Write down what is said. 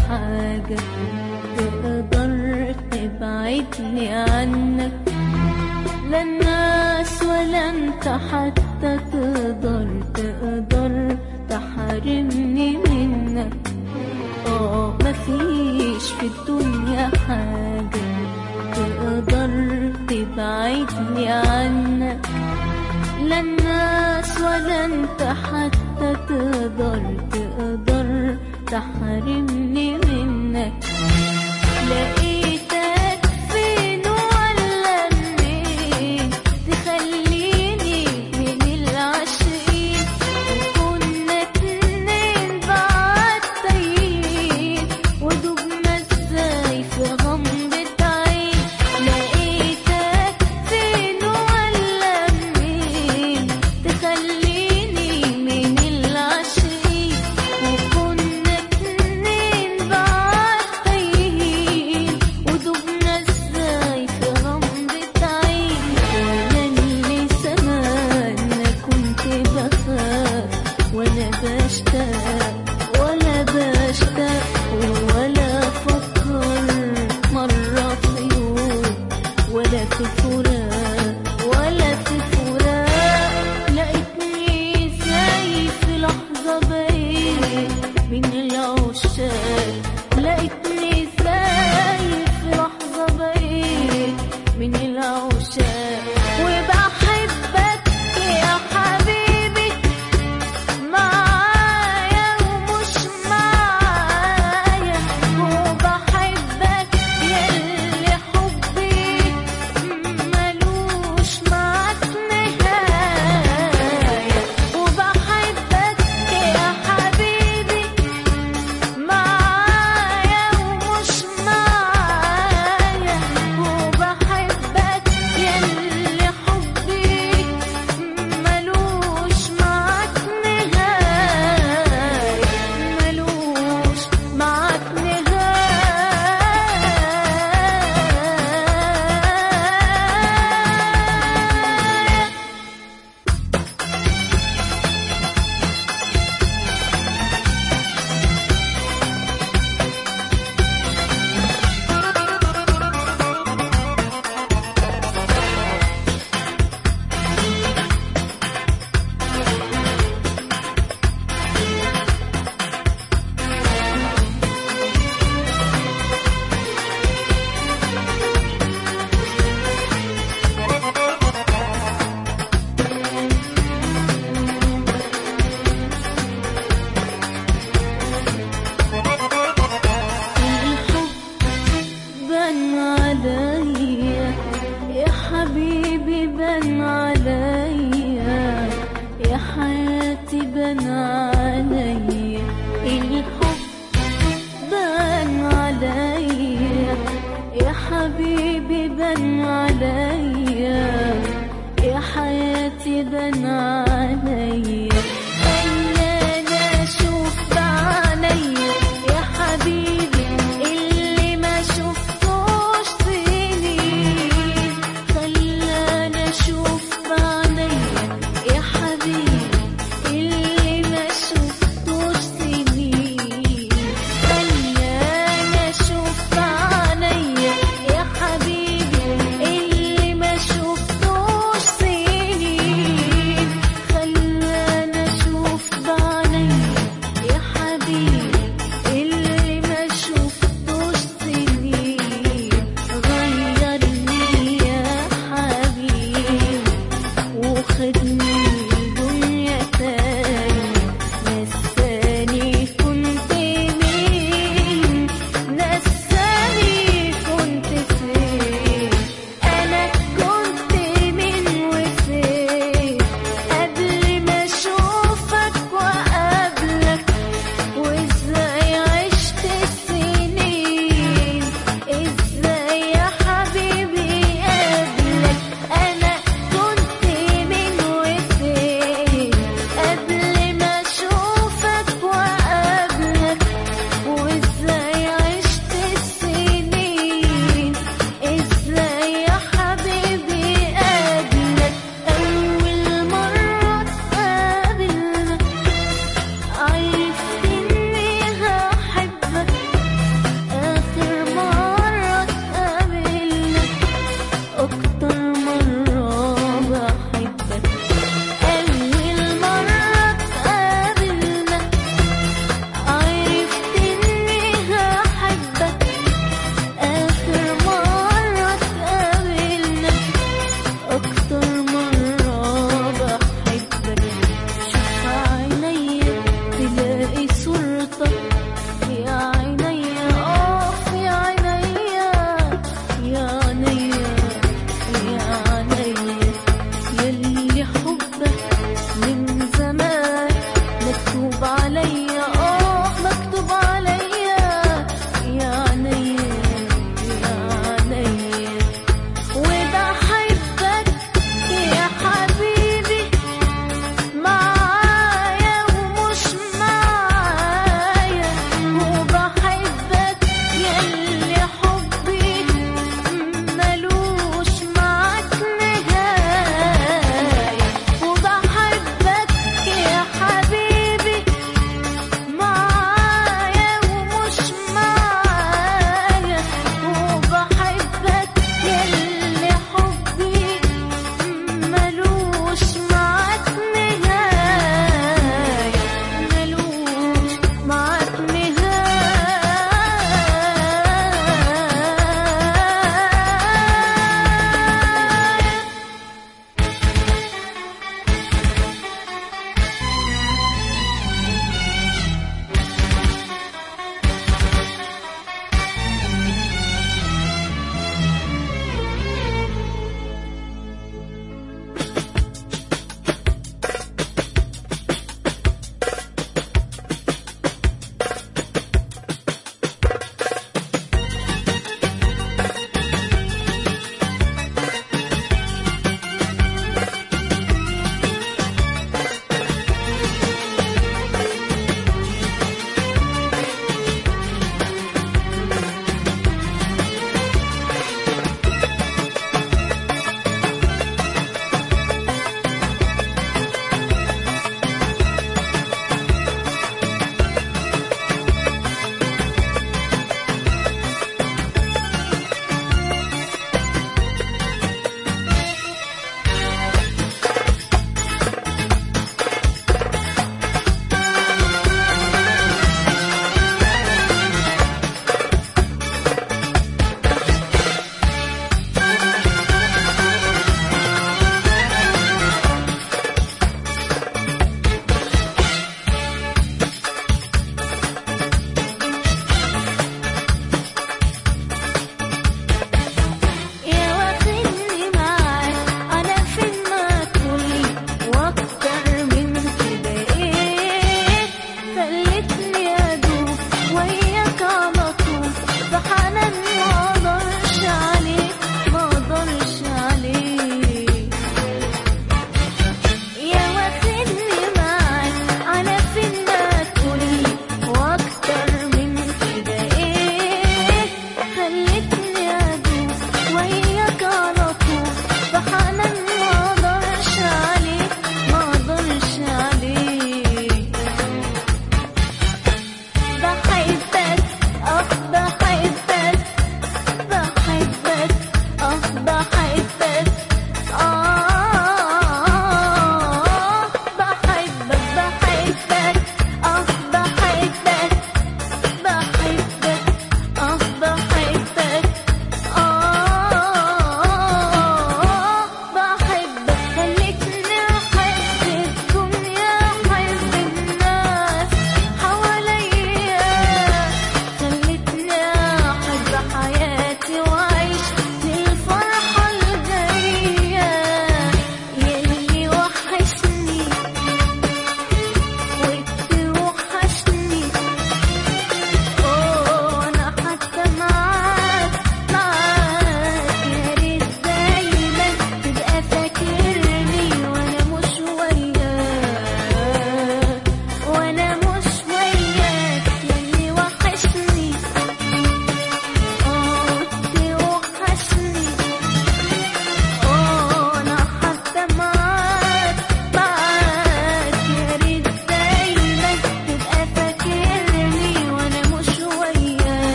حاجة تقدر تبعدني عنك لا الناس ولا انت حتى تقدر تقدر تحرمني منك اه مفيش في الدنيا حاجة تقدر تبعدني عنك لا الناس ولا انت حتى تقدر تقدر تحرمني منك لقيتك فين ولا منين تخليني من العاشقين وكنا اتنين بعد تايهين ودوبنا ازاي في غمضة عين لقيتك فين ولا منين تخليني من العاشقين وكنا اتنين بعد تايهين ودوبنا ازاي في غمضة عين وانا اللي زمان كنت بخاف وانا بشتاق ولا بشتاق ولا افكر مرة في يوم ولا في فراق ولا في فراق لقيتني زي في لحظة بقيت من العشاق لقيتني زي في لحظة بقيت من العشاق وبحبك يا حبيبي معايا ومش معايا وبحبك ياللي حبي ملوش معاك نهاية وبحبك يا حبيبي معايا ومش معايا وبحبك ياللي حبي ملوش معاك نهاية ملوش معاك نهاية الحب بان عليا يا حبيبي بان عليا يا حياتي بان عليا الحب بان عليا يا حبيبي بان عليا يا حياتي بان عليا